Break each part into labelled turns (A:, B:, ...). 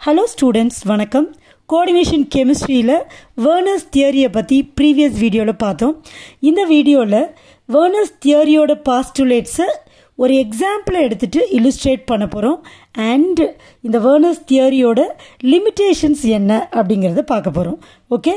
A: hello students வணக்கம் coordination கெமிஸ்ட்ரியில் Werner's தியரியை பற்றி ப்ரீவியஸ் வீடியோவில் பார்த்தோம் இந்த வீடியோவில் வேர்னர்ஸ் தியரியோட பாஸ்டுலேட்ஸை ஒரு எக்ஸாம்பிளை எடுத்துகிட்டு இல்லுஸ்ட்ரேட் பண்ண போகிறோம் அண்ட் இந்த வேர்னர்ஸ் தியரியோட லிமிட்டேஷன்ஸ் என்ன அப்படிங்கிறத பார்க்க போகிறோம் ஓகே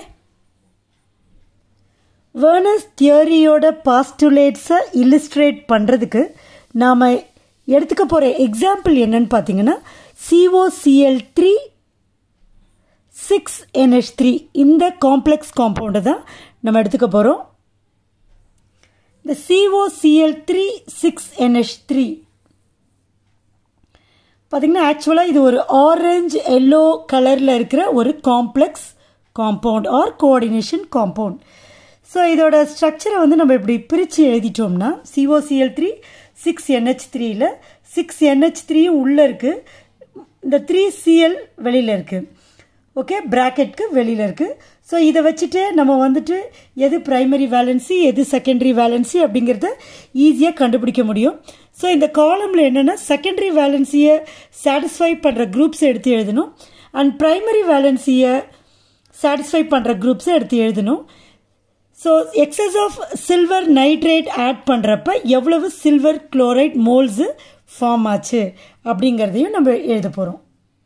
A: வேர்னர்ஸ் தியரியோட பாஸ்டுலேட்ஸை இல்லுஸ்ட்ரேட் பண்ணுறதுக்கு நாம் எடுத்துக்க போகிற எக்ஸாம்பிள் என்னன்னு பார்த்தீங்கன்னா COCL three six NH three இந்த காம்ப்ளெக்ஸ் காம்பவுண்டை தான் நம்ம எடுத்துக்க போகிறோம் இந்த COCL three six NH three பார்த்தீங்கன்னா ஆக்சுவலாக இது ஒரு ஆரஞ்சு எல்லோ கலரில் இருக்கிற ஒரு complex compound or coordination compound so இதோட ஸ்ட்ரக்சரை வந்து நம்ம இப்படி பிரித்து எழுதிட்டோம்னா சிஓசிஎல் த்ரீ சிக்ஸ் என்ஹெச் த்ரீயில் சிக்ஸ் என்ஹெச் த்ரீயும் உள்ளே இருக்குது இந்த த்ரீ சிஎல் வெளியில் இருக்குது ஓகே ப்ராக்கெட்க்கு வெளியில் இருக்குது ஸோ இதை வச்சுட்டு நம்ம வந்துட்டு எது ப்ரைமரி வேலன்சி எது செகண்டரி வேலன்சி அப்படிங்கிறத ஈஸியாக கண்டுபிடிக்க முடியும் ஸோ இந்த காலமில் என்னென்னா செகண்டரி வேலன்சியை சாட்டிஸ்ஃபை பண்ணுற குரூப்ஸ் எடுத்து எழுதணும் அண்ட் ப்ரைமரி வேலன்சியை சாட்டிஸ்ஃபை பண்ணுற குரூப்ஸை எடுத்து எழுதணும் so excess of silver nitrate add பண்ணுறப்ப எவ்வளவு சில்வர் குளோரைட் மோல்ஸு ஃபார்ம் ஆச்சு அப்படிங்கிறதையும் நம்ம எழுத போகிறோம்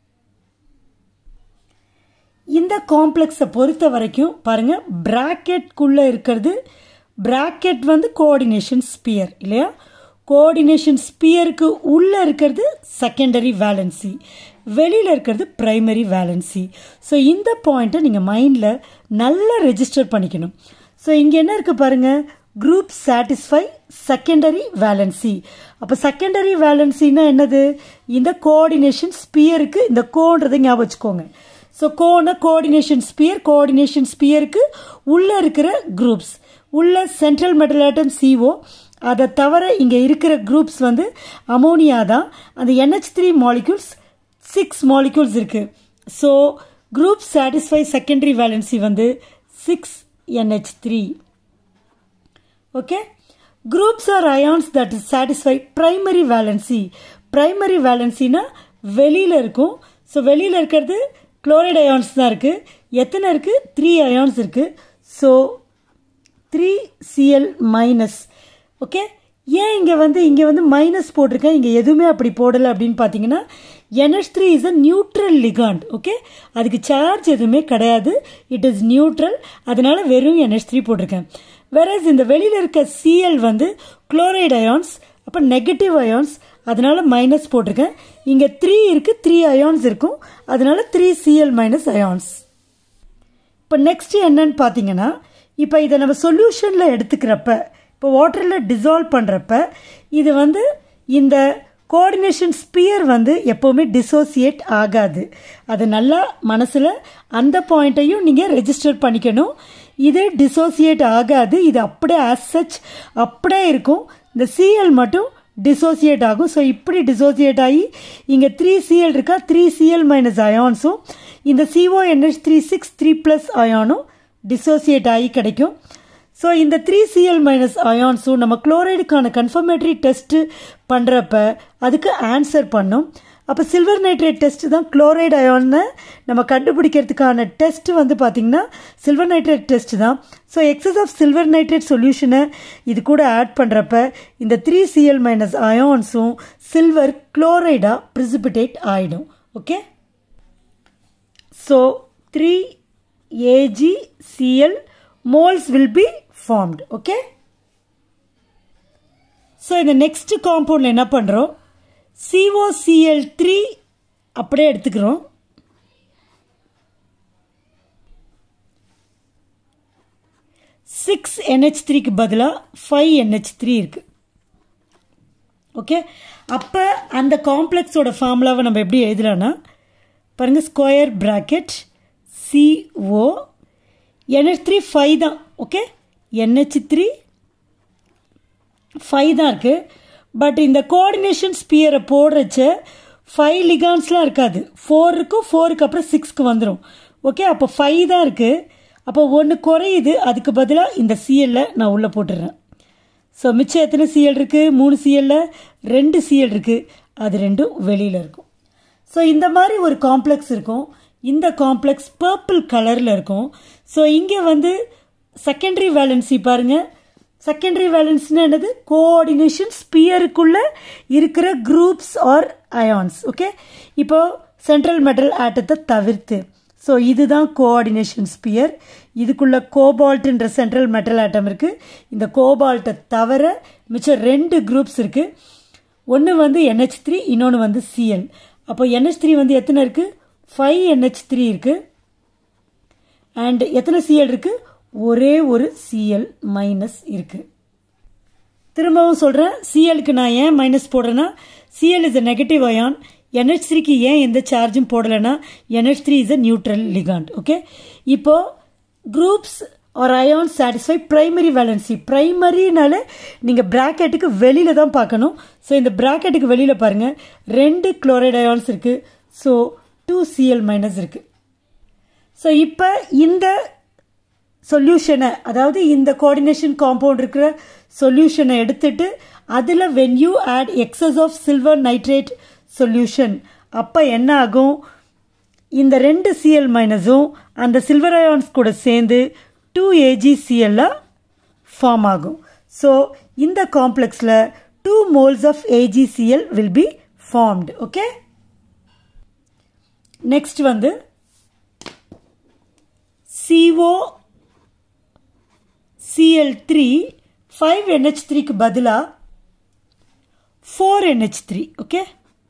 A: இந்த காம்ப்ளெக்ஸை பொறுத்த வரைக்கும் பாருங்கள் ப்ராக்கெட்குள்ளே இருக்கிறது ப்ராக்கெட் வந்து கோஆர்டினேஷன் ஸ்பியர் இல்லையா கோஆர்டினேஷன் ஸ்பியருக்கு உள்ளே இருக்கிறது செகண்டரி வேலன்சி வெளியில் இருக்கிறது ப்ரைமரி வேலன்சி ஸோ இந்த பாயிண்ட்டை நீங்கள் மைண்டில் நல்லா ரெஜிஸ்டர் பண்ணிக்கணும் ஸோ இங்கே என்ன இருக்குது பாருங்கள் குரூப் சாட்டிஸ்ஃபை செகண்டரி வேலன்சி அப்போ செகண்டரி வேலன்சின்னா என்னது இந்த கோஆர்டினேஷன் ஸ்பியருக்கு இந்த கோன்றதை ஞாபகம் வச்சுக்கோங்க ஸோ கோன கோஆர்டினேஷன் ஸ்பியர் கோஆர்டினேஷன் ஸ்பியருக்கு உள்ளே இருக்கிற குரூப்ஸ் உள்ள சென்ட்ரல் மெட்டல் ஆட்டம் சிஓ அதை தவிர இங்கே இருக்கிற குரூப்ஸ் வந்து அமோனியா தான் அந்த NH three molecules six molecules இருக்குது so group satisfy secondary valency வந்து six NH three okay groups are ions that satisfy primary valency primary வேலன்சினா வெளியில் இருக்கும் ஸோ வெளியில் இருக்கிறது குளோரைட் அயான்ஸ் தான் இருக்குது எத்தனை இருக்குது த்ரீ அயான்ஸ் இருக்குது so three CL minus okay ஏன் இங்கே வந்து இங்கே வந்து மைனஸ் போட்டிருக்கேன் இங்கே எதுவுமே அப்படி போடலை அப்படின்னு பார்த்தீங்கன்னா NS three is a neutral ligand okay அதுக்கு சார்ஜ் எதுவுமே கிடையாது இட் இஸ் நியூட்ரல் அதனால வெறும் என்எஸ் த்ரீ போட்டிருக்கேன் வேறஸ் இந்த வெளியில் இருக்க சிஎல் வந்து குளோரைட் அயான்ஸ் அப்போ நெகட்டிவ் அயான்ஸ் அதனால மைனஸ் போட்டிருக்கேன் இங்கே த்ரீ இருக்குது த்ரீ அயான்ஸ் இருக்கும் அதனால த்ரீ சிஎல் மைனஸ் அயான்ஸ் இப்போ நெக்ஸ்ட் என்னன்னு பார்த்தீங்கன்னா இப்போ இதை நம்ம சொல்யூஷனில் எடுத்துக்கிறப்ப இப்போ வாட்டரில் டிசால்வ் பண்ணுறப்ப இது வந்து இந்த கோஆர்டினேஷன் ஸ்பியர் வந்து எப்போவுமே டிசோசியேட் ஆகாது அது நல்லா மனசில் அந்த பாயிண்ட்டையும் நீங்கள் ரெஜிஸ்டர் பண்ணிக்கணும் இது டிசோசியேட் ஆகாது இது அப்படியே ஆஸ் சச் அப்படியே இருக்கும் இந்த சிஎல் மட்டும் டிசோசியேட் ஆகும் ஸோ இப்படி டிசோசியேட் ஆகி இங்கே த்ரீ சிஎல் இருக்கா த்ரீ சிஎல் மைனஸ் அயான்ஸும் இந்த CO NH three six three plus அயானும் டிசோசியேட் ஆகி கிடைக்கும் ஸோ இந்த த்ரீ சிஎல் மைனஸ் அயான்ஸும் நம்ம குளோரைடுக்கான கன்ஃபர்மேட்டரி டெஸ்ட்டு பண்ணுறப்ப அதுக்கு ஆன்சர் பண்ணும் அப்போ சில்வர் நைட்ரேட் டெஸ்ட் தான் குளோரைடு அயான்னு நம்ம கண்டுபிடிக்கிறதுக்கான டெஸ்ட் வந்து பார்த்திங்கன்னா சில்வர் நைட்ரேட் டெஸ்ட் தான் so excess of silver nitrate சொல்யூஷனை இது கூட ஆட் பண்ணுறப்ப இந்த த்ரீ சிஎல் மைனஸ் அயான்ஸும் சில்வர் குளோரைடாக ப்ரிசிபிடேட் ஆகிடும் okay so three AG CL moles will be formed okay so இந்த நெக்ஸ்ட் காம்பவுண்டில் என்ன பண்ணுறோம் சிஓசிஎல் த்ரீ அப்படியே எடுத்துக்கிறோம் சிக்ஸ் என்ஹெச் த்ரீக்கு பதிலாக ஃபைவ் என்ஹெச் த்ரீ இருக்குது ஓகே அப்போ அந்த காம்ப்ளெக்ஸோட ஃபார்முலாவை நம்ம எப்படி எழுதலாம்னா பாருங்கள் square bracket CO NH three five தான் ஓகே என்ஹெச் த்ரீ ஃபைவ் தான் இருக்குது பட் இந்த கோஆர்டினேஷன் ஸ்பியரை போடுறச்ச ஃபைவ் லிகான்ஸ்லாம் இருக்காது ஃபோர் இருக்கும் ஃபோருக்கு அப்புறம் சிக்ஸ்க்கு வந்துடும் ஓகே அப்போ ஃபைவ் தான் இருக்குது அப்போ ஒன்று குறையுது அதுக்கு பதிலாக இந்த சிஎல்ல நான் உள்ளே போட்டுடுறேன் ஸோ மிச்சம் எத்தனை சிஎல் இருக்குது மூணு சிஎல்ல ரெண்டு சிஎல் இருக்குது அது ரெண்டும் வெளியில் இருக்கும் ஸோ இந்த மாதிரி ஒரு காம்ப்ளெக்ஸ் இருக்கும் இந்த காம்ப்ளெக்ஸ் பர்பிள் கலரில் இருக்கும் ஸோ இங்கே வந்து செகண்டரி வேலன்சி பாருங்க செகண்டரி வேலன்ஸ்னா என்னது கோஆர்டினேஷன் ஸ்பியருக்குள்ள இருக்கிற குரூப்ஸ் ஆர் அயான்ஸ் ஓகே இப்போ சென்ட்ரல் மெட்டல் ஆட்டத்தை தவிர்த்து ஸோ இதுதான் கோஆர்டினேஷன் ஸ்பியர் இதுக்குள்ள கோபால்ட்ன்ற சென்ட்ரல் மெட்டல் ஆட்டம் இருக்குது இந்த கோபால்ட்டை தவிர மிச்சம் ரெண்டு குரூப்ஸ் இருக்குது ஒன்று வந்து NH3 த்ரீ இன்னொன்று வந்து சிஎல் அப்போ NH3 த்ரீ வந்து எத்தனை இருக்குது ஃபைவ் NH3 த்ரீ இருக்குது அண்ட் எத்தனை சிஎல் இருக்குது ஒரே ஒரு சிஎல் மைனஸ் இருக்குது திரும்பவும் சொல்கிறேன் சிஎலுக்கு நான் ஏன் மைனஸ் போடுறேன்னா CL is a negative ion NH3 த்ரீக்கு ஏன் எந்த சார்ஜும் போடலைன்னா NH3 three is a neutral ligand okay இப்போ groups are ion satisfy primary valency பிரைமரினால நீங்கள் ப்ராக்கெட்டுக்கு வெளியில் தான் பார்க்கணும் ஸோ இந்த ப்ராக்கெட்டுக்கு வெளியில் பாருங்கள் ரெண்டு குளோரைட் அயான்ஸ் இருக்குது ஸோ டூ சிஎல் மைனஸ் இருக்குது ஸோ இப்போ இந்த சொல்யூஷனை அதாவது இந்த கோஆர்டினேஷன் காம்பவுண்ட் இருக்கிற சொல்யூஷனை எடுத்துட்டு அதில் when you add excess of silver nitrate solution அப்போ என்ன ஆகும் இந்த ரெண்டு சிஎல் மைனஸும் அந்த சில்வர் அயான்ஸ் கூட சேர்ந்து டூ ஏஜிசிஎல்லாக ஃபார்ம் ஆகும் ஸோ இந்த காம்ப்ளெக்ஸில் two moles of AGCL will be formed okay next வந்து CO CL3 5 NH3க்கு பதிலாக ஃபோர் NH3 த்ரீ ஓகே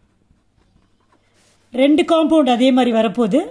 A: ரெண்டு காம்பவுண்ட் அதே மாதிரி வரப்போகுது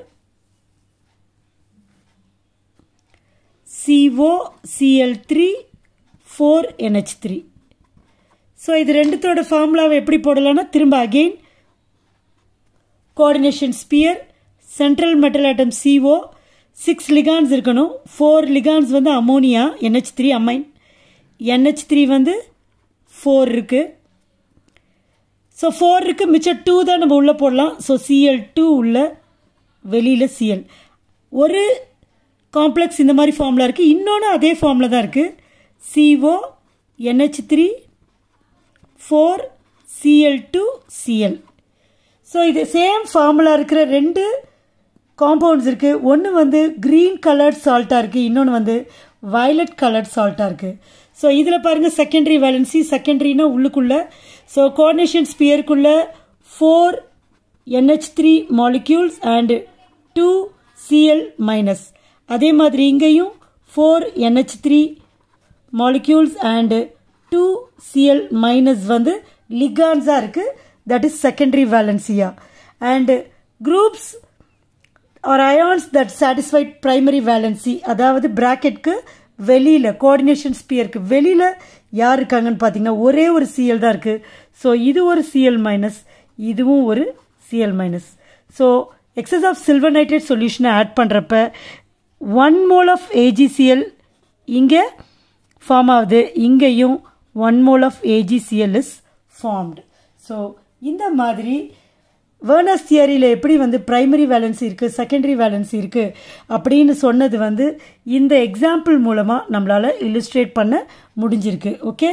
A: CO CL3 four NH3 three so இது ரெண்டுத்தோட ஃபார்முலாவை எப்படி போடலாம்னா திரும்ப again coordination sphere central metal atom CO six ligands இருக்கணும் ஃபோர் லிகான்ஸ் வந்து ammonia NH3 three amine NH3 three வந்து ஃபோர் இருக்குது ஸோ ஃபோர் இருக்கு மிச்சம் டூ தான் நம்ம உள்ளே போடலாம் ஸோ சிஎல் டூ உள்ள வெளியில் சிஎல் ஒரு காம்ப்ளெக்ஸ் இந்த மாதிரி ஃபார்மில் இருக்குது இன்னொன்று அதே ஃபார்மில் தான் இருக்குது CO NH three four CL two CL so இது சேம் ஃபார்முலா இருக்கிற ரெண்டு காம்பவுண்ட்ஸ் இருக்குது ஒன்று வந்து க்ரீன் கலர்ட் சால்ட்டாக இருக்குது இன்னொன்று வந்து வயலட் கலர்ட் சால்ட்டாக இருக்குது ஸோ இதில் பாருங்கள் செகண்டரி வேலன்சி செகண்டரினா உள்ளுக்குள்ளே ஸோ கோஆர்டினேஷன் ஸ்பியருக்குள்ளே four NH three molecules and two CL minus அதே மாதிரி இங்கேயும் four NH three molecules and two CL minus வந்து லிகான்ஸாக இருக்குது தட் இஸ் செகண்டரி வேலன்சியா and groups are ions that satisfied primary valency அதாவது பிராக்கெட்க்கு வெளியில் கோஆர்டினேஷன் ஸ்பியருக்கு வெளியில் யார் இருக்காங்கன்னு பார்த்தீங்கன்னா ஒரே ஒரு சிஎல் தான் இருக்குது ஸோ இது ஒரு சிஎல் மைனஸ் இதுவும் ஒரு CL minus so excess of silver nitrate சொல்யூஷனை ஆட் பண்ணுறப்ப ஒன் மோல் ஆஃப் ஏஜிசிஎல் இங்கே ஃபார்ம் ஆகுது இங்கேயும் one mole of AGCL is formed so இந்த மாதிரி வேர்னஸ் தியரியில் எப்படி வந்து பிரைமரி வேலன்சி இருக்குது செகண்டரி வேலன்சி இருக்குது அப்படின்னு சொன்னது வந்து இந்த எக்ஸாம்பிள் மூலமாக நம்மளால் இல்லுஸ்ட்ரேட் பண்ண முடிஞ்சிருக்கு ஓகே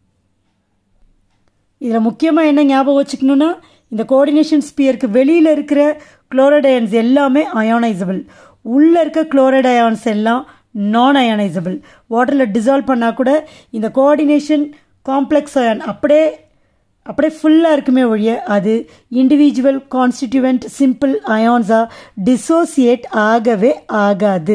A: இதில் முக்கியமாக என்ன ஞாபகம் வச்சுக்கணுன்னா இந்த கோஆர்டினேஷன் ஸ்பியருக்கு வெளியில் இருக்கிற குளோரைட் அயான்ஸ் எல்லாமே அயானைசபிள் உள்ளே இருக்க குளோரைட் அயான்ஸ் எல்லாம் நான் அயானைசபிள் வாட்டரில் டிசால்வ் பண்ணால் கூட இந்த கோஆர்டினேஷன் காம்ப்ளெக்ஸ் அயான் அப்படியே அப்படியே ஃபுல்லாக இருக்குமே ஒழிய அது இண்டிவிஜுவல் கான்ஸ்டிடியூவன்ட் சிம்பிள் அயான்ஸாக டிசோசியேட் ஆகவே ஆகாது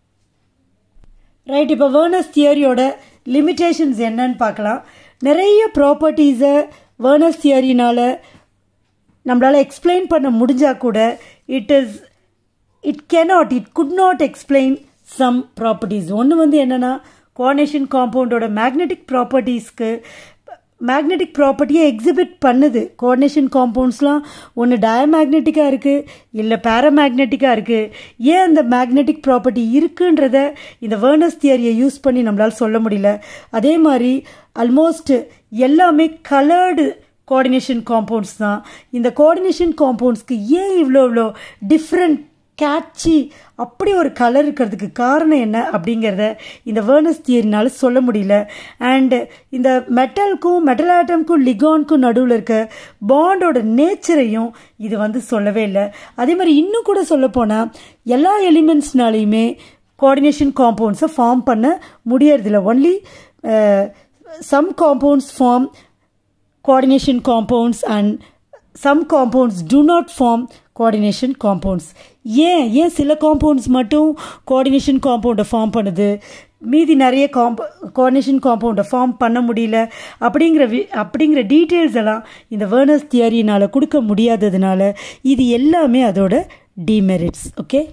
A: ரைட் இப்போ வேர்னஸ் தியரியோட லிமிட்டேஷன்ஸ் என்னன்னு பார்க்கலாம் நிறைய ப்ராப்பர்ட்டிஸை வேர்னஸ் தியரினால் நம்மளால் எக்ஸ்பிளைன் பண்ண முடிஞ்சால் கூட it is it cannot it could not explain some properties ஒன்று வந்து என்னென்னா கோஆர்டினேஷன் காம்பவுண்டோட மேக்னெட்டிக் ப்ராப்பர்ட்டிஸ்க்கு மேக்னெட்டிக் ப்ராப்பர்ட்டியை எக்ஸிபிட் பண்ணுது கோஆர்டினேஷன் காம்பவுண்ட்ஸ்லாம் ஒன்று டயமேக்னெட்டிக்காக இருக்குது இல்லை பேரமேக்னெட்டிக்காக இருக்குது ஏன் அந்த மேக்னெட்டிக் ப்ராப்பர்ட்டி இருக்குன்றத இந்த வேர்னஸ் தியரியை யூஸ் பண்ணி நம்மளால் சொல்ல முடியல அதே மாதிரி ஆல்மோஸ்ட் எல்லாமே கலர்டு கோஆர்டினேஷன் காம்பவுண்ட்ஸ் தான் இந்த கோஆர்டினேஷன் காம்பவுண்ட்ஸ்க்கு ஏன் இவ்வளோ இவ்வளோ டிஃப்ரெண்ட் கேட்சி அப்படி ஒரு கலர் இருக்கிறதுக்கு காரணம் என்ன அப்படிங்கிறத இந்த வேர்னஸ் தியரினால சொல்ல முடியல அண்டு இந்த மெட்டலுக்கும் மெட்டல் ஆட்டம்க்கும் லிகான்க்கும் நடுவில் இருக்க பாண்டோட நேச்சரையும் இது வந்து சொல்லவே இல்லை அதே மாதிரி இன்னும் கூட சொல்ல போனால் எல்லா எலிமெண்ட்ஸ்னாலையுமே கோஆர்டினேஷன் காம்பவுண்ட்ஸை ஃபார்ம் பண்ண முடியறதில்ல only some compounds form coordination compounds and some compounds do not form coordination compounds ஏன் ஏன் சில காம்பவுண்ட்ஸ் மட்டும் கோஆர்டினேஷன் காம்பவுண்டை ஃபார்ம் பண்ணுது மீதி நிறைய காம்ப கோஆர்டினேஷன் காம்பவுண்டை ஃபார்ம் பண்ண முடியல அப்படிங்கிற வி அப்படிங்கிற டீட்டெயில்ஸ் எல்லாம் இந்த வேர்னஸ் தியரினால் கொடுக்க முடியாததுனால இது எல்லாமே அதோட டிமெரிட்ஸ் ஓகே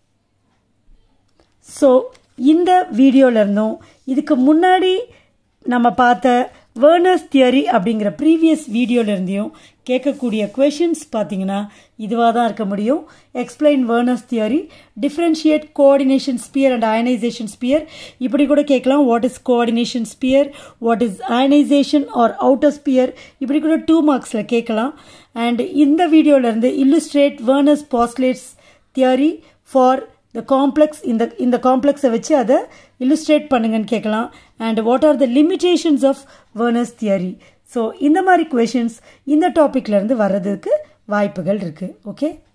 A: ஸோ இந்த வீடியோவிலேருந்தும் இதுக்கு முன்னாடி நம்ம பார்த்த வேர்னர்ஸ் தியரி அப்படிங்கிற ப்ரீவியஸ் வீடியோலேருந்தையும் கேட்கக்கூடிய கொஷின்ஸ் பார்த்தீங்கன்னா இதுவாக தான் இருக்க முடியும் explain Werner's theory differentiate coordination sphere and ionisation sphere இப்படி கூட கேட்கலாம் what is coordination sphere what is ionisation or outer sphere இப்படி கூட டூ மார்க்ஸில் கேட்கலாம் அண்ட் இந்த வீடியோலேருந்து illustrate Werner's postulates theory for the complex இந்த இந்த காம்ப்ளெக்ஸை வச்சு அதை இல்லுஸ்ட்ரேட் பண்ணுங்கன்னு கேட்கலாம் and what are the limitations of Werner's theory so இந்த மாதிரி கொஷின்ஸ் இந்த டாப்பிக்லேருந்து வர்றதுக்கு வாய்ப்புகள் இருக்குது ஓகே